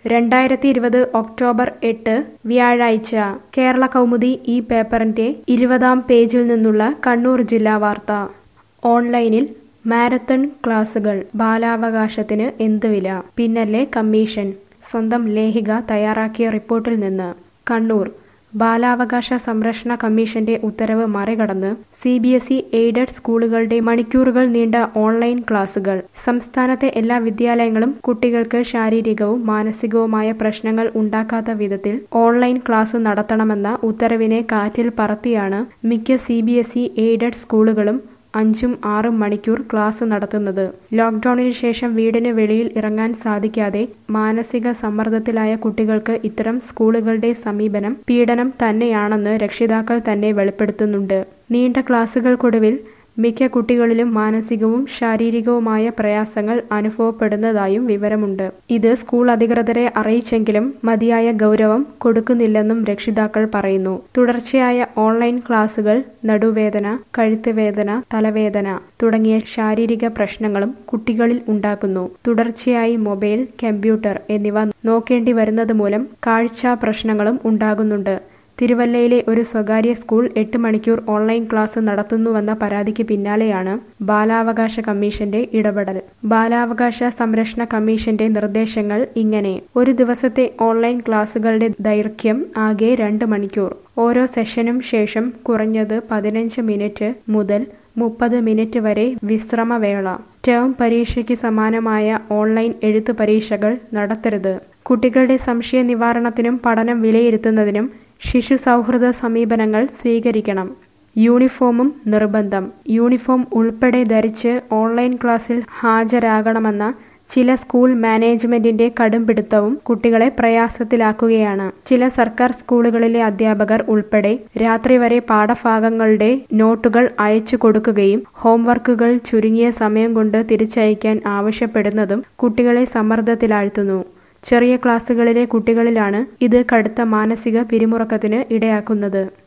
രണ്ടായിരത്തി ഇരുപത് ഒക്ടോബർ എട്ട് വ്യാഴാഴ്ച കേരള കൗമുദി ഈ പേപ്പറിന്റെ ഇരുപതാം പേജിൽ നിന്നുള്ള കണ്ണൂർ ജില്ലാ വാർത്ത ഓൺലൈനിൽ മാരത്തൺ ക്ലാസുകൾ ബാലാവകാശത്തിന് എന്ത് വില പിന്നല്ലേ കമ്മീഷൻ സ്വന്തം ലേഖിക തയ്യാറാക്കിയ റിപ്പോർട്ടിൽ നിന്ന് കണ്ണൂർ ബാലാവകാശ സംരക്ഷണ കമ്മീഷന്റെ ഉത്തരവ് മറികടന്ന് C B S E aided സ്കൂളുകളുടെ മണിക്കൂറുകൾ നീണ്ട ഓൺലൈൻ ക്ലാസുകൾ സംസ്ഥാനത്തെ എല്ലാ വിദ്യാലയങ്ങളും കുട്ടികൾക്ക് ശാരീരികവും മാനസികവുമായ പ്രശ്നങ്ങൾ ഉണ്ടാക്കാത്ത വിധത്തിൽ ഓൺലൈൻ ക്ലാസ് നടത്തണമെന്ന ഉത്തരവിനെ കാറ്റിൽ പറത്തിയാണ് മിക്ക C B S E aided സ്കൂളുകളും അഞ്ചും ആറും മണിക്കൂർ ക്ലാസ് നടത്തുന്നത് ലോക്ക്ഡൌണിന് ശേഷം വീടിന് വെളിയിൽ ഇറങ്ങാൻ സാധിക്കാതെ മാനസിക സമ്മർദ്ദത്തിലായ കുട്ടികൾക്ക് ഇത്തരം സ്കൂളുകളുടെ സമീപനം പീഡനം തന്നെയാണെന്ന് രക്ഷിതാക്കൾ തന്നെ വെളിപ്പെടുത്തുന്നുണ്ട് നീണ്ട ക്ലാസുകൾക്കൊടുവിൽ മിക്ക കുട്ടികളിലും മാനസികവും ശാരീരികവുമായ പ്രയാസങ്ങൾ അനുഭവപ്പെടുന്നതായും വിവരമുണ്ട് ഇത് സ്കൂൾ അധികൃതരെ അറിയിച്ചെങ്കിലും മതിയായ ഗൗരവം കൊടുക്കുന്നില്ലെന്നും രക്ഷിതാക്കൾ പറയുന്നു തുടർച്ചയായ ഓൺലൈൻ ക്ലാസുകൾ നടുവേദന കഴുത്ത് വേദന തലവേദന തുടങ്ങിയ ശാരീരിക പ്രശ്നങ്ങളും കുട്ടികളിൽ ഉണ്ടാക്കുന്നു തുടർച്ചയായി മൊബൈൽ കമ്പ്യൂട്ടർ എന്നിവ നോക്കേണ്ടി വരുന്നത് മൂലം കാഴ്ചാ പ്രശ്നങ്ങളും ഉണ്ടാകുന്നുണ്ട് തിരുവല്ലയിലെ ഒരു സ്വകാര്യ സ്കൂൾ എട്ട് മണിക്കൂർ ഓൺലൈൻ ക്ലാസ് നടത്തുന്നുവെന്ന പരാതിക്ക് പിന്നാലെയാണ് ബാലാവകാശ കമ്മീഷന്റെ ഇടപെടൽ ബാലാവകാശ സംരക്ഷണ കമ്മീഷന്റെ നിർദ്ദേശങ്ങൾ ഇങ്ങനെ ഒരു ദിവസത്തെ ഓൺലൈൻ ക്ലാസുകളുടെ ദൈർഘ്യം ആകെ രണ്ട് മണിക്കൂർ ഓരോ സെഷനും ശേഷം കുറഞ്ഞത് പതിനഞ്ച് മിനിറ്റ് മുതൽ മുപ്പത് മിനിറ്റ് വരെ വിശ്രമവേള ടേം പരീക്ഷയ്ക്ക് സമാനമായ ഓൺലൈൻ എഴുത്ത് പരീക്ഷകൾ നടത്തരുത് കുട്ടികളുടെ സംശയ നിവാരണത്തിനും പഠനം വിലയിരുത്തുന്നതിനും ശിശു സൗഹൃദ സമീപനങ്ങൾ സ്വീകരിക്കണം യൂണിഫോമും നിർബന്ധം യൂണിഫോം ഉൾപ്പെടെ ധരിച്ച് ഓൺലൈൻ ക്ലാസ്സിൽ ഹാജരാകണമെന്ന ചില സ്കൂൾ മാനേജ്മെന്റിന്റെ കടുംപിടുത്തവും കുട്ടികളെ പ്രയാസത്തിലാക്കുകയാണ് ചില സർക്കാർ സ്കൂളുകളിലെ അധ്യാപകർ ഉൾപ്പെടെ രാത്രി വരെ പാഠഭാഗങ്ങളുടെ നോട്ടുകൾ അയച്ചു കൊടുക്കുകയും ഹോംവർക്കുകൾ ചുരുങ്ങിയ സമയം കൊണ്ട് തിരിച്ചയക്കാൻ ആവശ്യപ്പെടുന്നതും കുട്ടികളെ സമ്മർദ്ദത്തിലാഴ്ത്തുന്നു ചെറിയ ക്ലാസ്സുകളിലെ കുട്ടികളിലാണ് ഇത് കടുത്ത മാനസിക പിരിമുറുക്കത്തിന് ഇടയാക്കുന്നത്